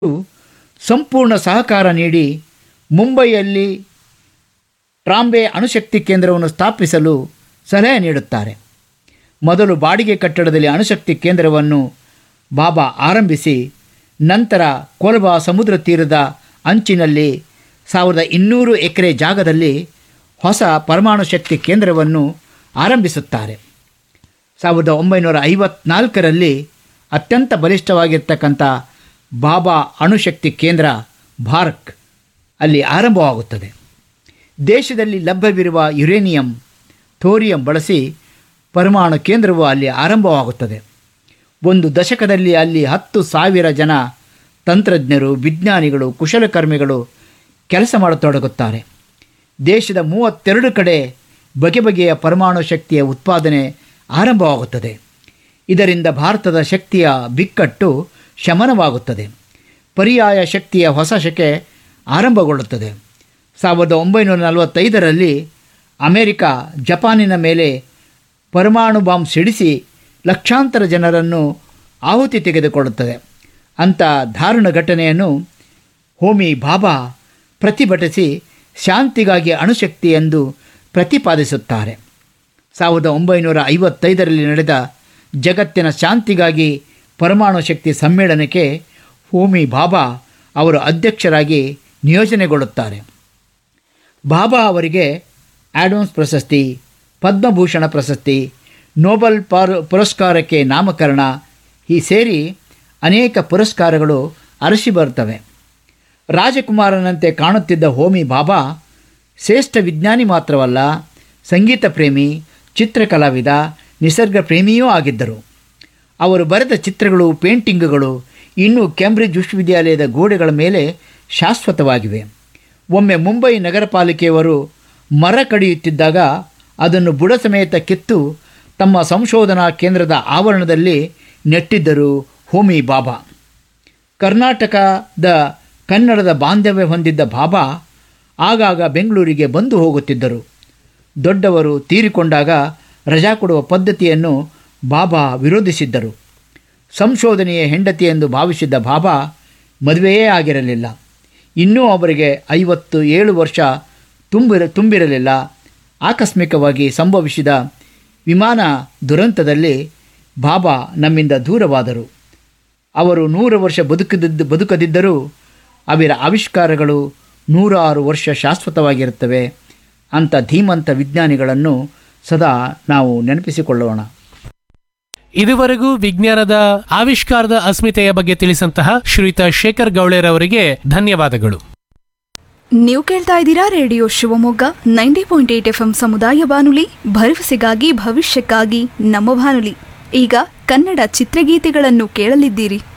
ಸಂಪೂರ್ಣ ಸಹಕಾರ ನೀಡಿ ಮುಂಬೈಯಲ್ಲಿ ಟ್ರಾಂಬೆ ಅಣುಶಕ್ತಿ ಕೇಂದ್ರವನ್ನು ಸ್ಥಾಪಿಸಲು ಸಲಹೆ ನೀಡುತ್ತಾರೆ ಮೊದಲು ಬಾಡಿಗೆ ಕಟ್ಟಡದಲ್ಲಿ ಅಣುಶಕ್ತಿ ಕೇಂದ್ರವನ್ನು ಬಾಬಾ ಆರಂಭಿಸಿ ನಂತರ ಕೊಲ್ಬಾ ಸಮುದ್ರ ತೀರದ ಅಂಚಿನಲ್ಲಿ ಸಾವಿರದ ಇನ್ನೂರು ಎಕರೆ ಜಾಗದಲ್ಲಿ ಹೊಸ ಪರಮಾಣು ಶಕ್ತಿ ಕೇಂದ್ರವನ್ನು ಆರಂಭಿಸುತ್ತಾರೆ ಸಾವಿರದ ಒಂಬೈನೂರ ಐವತ್ನಾಲ್ಕರಲ್ಲಿ ಅತ್ಯಂತ ಬಲಿಷ್ಠವಾಗಿರ್ತಕ್ಕಂಥ ಬಾಬಾ ಅಣುಶಕ್ತಿ ಕೇಂದ್ರ ಭಾರಕ್ ಅಲ್ಲಿ ಆರಂಭವಾಗುತ್ತದೆ ದೇಶದಲ್ಲಿ ಲಭ್ಯವಿರುವ ಯುರೇನಿಯಂ ಥೋರಿಯಂ ಬಳಸಿ ಪರಮಾಣು ಕೇಂದ್ರವು ಅಲ್ಲಿ ಆರಂಭವಾಗುತ್ತದೆ ಒಂದು ದಶಕದಲ್ಲಿ ಅಲ್ಲಿ ಹತ್ತು ಸಾವಿರ ಜನ ತಂತ್ರಜ್ಞರು ವಿಜ್ಞಾನಿಗಳು ಕುಶಲಕರ್ಮಿಗಳು ಕೆಲಸ ಮಾಡತೊಡಗುತ್ತಾರೆ ದೇಶದ ಮೂವತ್ತೆರಡು ಕಡೆ ಬಗೆ ಬಗೆಯ ಪರಮಾಣು ಶಕ್ತಿಯ ಉತ್ಪಾದನೆ ಆರಂಭವಾಗುತ್ತದೆ ಇದರಿಂದ ಭಾರತದ ಶಕ್ತಿಯ ಬಿಕ್ಕಟ್ಟು ಶಮನವಾಗುತ್ತದೆ ಪರ್ಯಾಯ ಶಕ್ತಿಯ ಹೊಸ ಶಕೆ ಆರಂಭಗೊಳ್ಳುತ್ತದೆ ಸಾವಿರದ ಒಂಬೈನೂರ ನಲವತ್ತೈದರಲ್ಲಿ ಅಮೆರಿಕ ಜಪಾನಿನ ಮೇಲೆ ಪರಮಾಣು ಬಾಂಬ್ ಸಿಡಿಸಿ ಲಕ್ಷಾಂತರ ಜನರನ್ನು ಆಹುತಿ ತೆಗೆದುಕೊಳ್ಳುತ್ತದೆ ಅಂಥ ದಾರುಣ ಘಟನೆಯನ್ನು ಹೋಮಿ ಬಾಬಾ ಪ್ರತಿಭಟಿಸಿ ಶಾಂತಿಗಾಗಿ ಅಣುಶಕ್ತಿ ಎಂದು ಪ್ರತಿಪಾದಿಸುತ್ತಾರೆ ಸಾವಿರದ ಒಂಬೈನೂರ ಐವತ್ತೈದರಲ್ಲಿ ನಡೆದ ಜಗತ್ತಿನ ಶಾಂತಿಗಾಗಿ ಪರಮಾಣು ಶಕ್ತಿ ಸಮ್ಮೇಳನಕ್ಕೆ ಹೋಮಿ ಬಾಬಾ ಅವರು ಅಧ್ಯಕ್ಷರಾಗಿ ನಿಯೋಜನೆಗೊಳ್ಳುತ್ತಾರೆ ಬಾಬಾ ಅವರಿಗೆ ಆಡಮ್ಸ್ ಪ್ರಶಸ್ತಿ ಪದ್ಮಭೂಷಣ ಪ್ರಶಸ್ತಿ ನೋಬೆಲ್ ಪಾರ್ ಪುರಸ್ಕಾರಕ್ಕೆ ನಾಮಕರಣ ಈ ಸೇರಿ ಅನೇಕ ಪುರಸ್ಕಾರಗಳು ಅರಸಿ ಬರ್ತವೆ ರಾಜಕುಮಾರನಂತೆ ಕಾಣುತ್ತಿದ್ದ ಹೋಮಿ ಬಾಬಾ ಶ್ರೇಷ್ಠ ವಿಜ್ಞಾನಿ ಮಾತ್ರವಲ್ಲ ಸಂಗೀತ ಪ್ರೇಮಿ ಚಿತ್ರಕಲಾವಿದ ನಿಸರ್ಗ ಪ್ರೇಮಿಯೂ ಆಗಿದ್ದರು ಅವರು ಬರೆದ ಚಿತ್ರಗಳು ಪೇಂಟಿಂಗ್ಗಳು ಇನ್ನೂ ಕೇಂಬ್ರಿಡ್ಜ್ ವಿಶ್ವವಿದ್ಯಾಲಯದ ಗೋಡೆಗಳ ಮೇಲೆ ಶಾಶ್ವತವಾಗಿವೆ ಒಮ್ಮೆ ಮುಂಬೈ ನಗರ ಪಾಲಿಕೆಯವರು ಮರ ಕಡಿಯುತ್ತಿದ್ದಾಗ ಅದನ್ನು ಬುಡ ಸಮೇತ ಕಿತ್ತು ತಮ್ಮ ಸಂಶೋಧನಾ ಕೇಂದ್ರದ ಆವರಣದಲ್ಲಿ ನೆಟ್ಟಿದ್ದರು ಹೋಮಿ ಬಾಬಾ ಕರ್ನಾಟಕದ ಕನ್ನಡದ ಬಾಂಧವ್ಯ ಹೊಂದಿದ್ದ ಬಾಬಾ ಆಗಾಗ ಬೆಂಗಳೂರಿಗೆ ಬಂದು ಹೋಗುತ್ತಿದ್ದರು ದೊಡ್ಡವರು ತೀರಿಕೊಂಡಾಗ ರಜಾ ಕೊಡುವ ಪದ್ಧತಿಯನ್ನು ಬಾಬಾ ವಿರೋಧಿಸಿದ್ದರು ಸಂಶೋಧನೆಯ ಹೆಂಡತಿ ಎಂದು ಭಾವಿಸಿದ್ದ ಬಾಬಾ ಮದುವೆಯೇ ಆಗಿರಲಿಲ್ಲ ಇನ್ನೂ ಅವರಿಗೆ ಐವತ್ತು ಏಳು ವರ್ಷ ತುಂಬಿರ ತುಂಬಿರಲಿಲ್ಲ ಆಕಸ್ಮಿಕವಾಗಿ ಸಂಭವಿಸಿದ ವಿಮಾನ ದುರಂತದಲ್ಲಿ ಬಾಬಾ ನಮ್ಮಿಂದ ದೂರವಾದರು ಅವರು ನೂರು ವರ್ಷ ಬದುಕದಿದ್ದು ಬದುಕದಿದ್ದರೂ ಅವರ ಆವಿಷ್ಕಾರಗಳು ನೂರಾರು ವರ್ಷ ಶಾಶ್ವತವಾಗಿರುತ್ತವೆ ಅಂಥ ಧೀಮಂತ ವಿಜ್ಞಾನಿಗಳನ್ನು ಸದಾ ನಾವು ನೆನಪಿಸಿಕೊಳ್ಳೋಣ ಇದುವರೆಗೂ ವಿಜ್ಞಾನದ ಆವಿಷ್ಕಾರದ ಅಸ್ಮಿತೆಯ ಬಗ್ಗೆ ತಿಳಿಸಂತಹ ಶ್ರೀಯುತ ಶೇಖರ್ ಗೌಳೇರ್ ಅವರಿಗೆ ಧನ್ಯವಾದಗಳು ನೀವು ಕೇಳ್ತಾ ಇದ್ದೀರಾ radio Shivamogga ninety point eight F M ಸಮುದಾಯ ಬಾನುಲಿ ಭರವಸೆಗಾಗಿ ಭವಿಷ್ಯಕ್ಕಾಗಿ ನಮ್ಮ ಬಾನುಲಿ ಈಗ ಕನ್ನಡ ಚಿತ್ರಗೀತೆಗಳನ್ನು ಕೇಳಲಿದ್ದೀರಿ